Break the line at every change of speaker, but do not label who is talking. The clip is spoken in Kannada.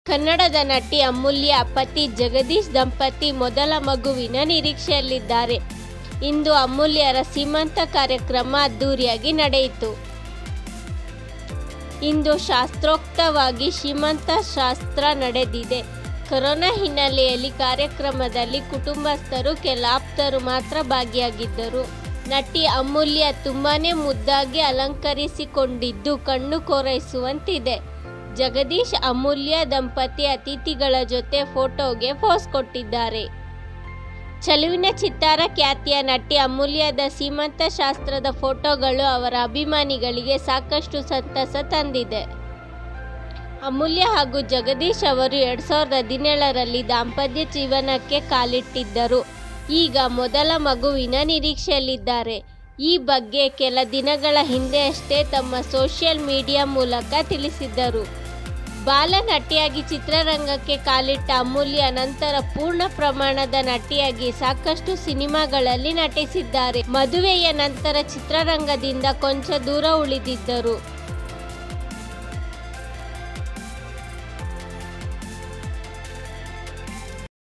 ಕನ್ನಡದ ನಟಿ ಅಮೂಲ್ಯ ಪತಿ ಜಗದೀಶ್ ದಂಪತಿ ಮೊದಲ ಮಗುವಿನ ನಿರೀಕ್ಷೆಯಲ್ಲಿದ್ದಾರೆ ಇಂದು ಅಮೂಲ್ಯರ ಸೀಮಂತ ಕಾರ್ಯಕ್ರಮ ಅದ್ದೂರಿಯಾಗಿ ನಡೆಯಿತು ಇಂದು ಶಾಸ್ತ್ರೋಕ್ತವಾಗಿ ಶ್ರೀಮಂತ ಶಾಸ್ತ್ರ ನಡೆದಿದೆ ಕೊರೋನಾ ಹಿನ್ನೆಲೆಯಲ್ಲಿ ಕಾರ್ಯಕ್ರಮದಲ್ಲಿ ಕುಟುಂಬಸ್ಥರು ಕೆಲ ಆಪ್ತರು ಮಾತ್ರ ಭಾಗಿಯಾಗಿದ್ದರು ನಟಿ ಅಮೂಲ್ಯ ತುಂಬಾನೇ ಮುದ್ದಾಗಿ ಅಲಂಕರಿಸಿಕೊಂಡಿದ್ದು ಕಣ್ಣು ಕೋರೈಸುವಂತಿದೆ ಜಗದೀಶ್ ಅಮೂಲ್ಯ ದಂಪತಿ ಅತಿಥಿಗಳ ಜೊತೆ ಫೋಟೋಗೆ ಪೋಸ್ ಕೊಟ್ಟಿದ್ದಾರೆ ಚೆಲುವಿನ ಚಿತ್ತಾರ ಖ್ಯಾತಿಯ ನಟಿ ಅಮೂಲ್ಯದ ಸೀಮಂತ ಶಾಸ್ತ್ರದ ಫೋಟೋಗಳು ಅವರ ಅಭಿಮಾನಿಗಳಿಗೆ ಸಾಕಷ್ಟು ಸಂತಸ ತಂದಿದೆ ಅಮೂಲ್ಯ ಹಾಗೂ ಜಗದೀಶ್ ಅವರು ಎರಡ್ ಸಾವಿರದ ಹದಿನೇಳರಲ್ಲಿ ದಾಂಪತ್ಯ ಜೀವನಕ್ಕೆ ಕಾಲಿಟ್ಟಿದ್ದರು ಈಗ ಮೊದಲ ಮಗುವಿನ ನಿರೀಕ್ಷೆಯಲ್ಲಿದ್ದಾರೆ ಈ ಬಗ್ಗೆ ಕೆಲ ದಿನಗಳ ಹಿಂದೆಯಷ್ಟೇ ತಮ್ಮ ಸೋಷಿಯಲ್ ಮೀಡಿಯಾ ಮೂಲಕ ತಿಳಿಸಿದ್ದರು ಬಾಲ ನಟಿಯಾಗಿ ಚಿತ್ರರಂಗಕ್ಕೆ ಕಾಲಿಟ್ಟ ಅಮೂಲ್ಯ ನಂತರ ಪೂರ್ಣ ಪ್ರಮಾಣದ ನಟಿಯಾಗಿ ಸಾಕಷ್ಟು ಸಿನಿಮಾಗಳಲ್ಲಿ ನಟಿಸಿದ್ದಾರೆ ಮದುವೆಯ ನಂತರ ಚಿತ್ರರಂಗದಿಂದ ಕೊಂಚ ದೂರ ಉಳಿದಿದ್ದರು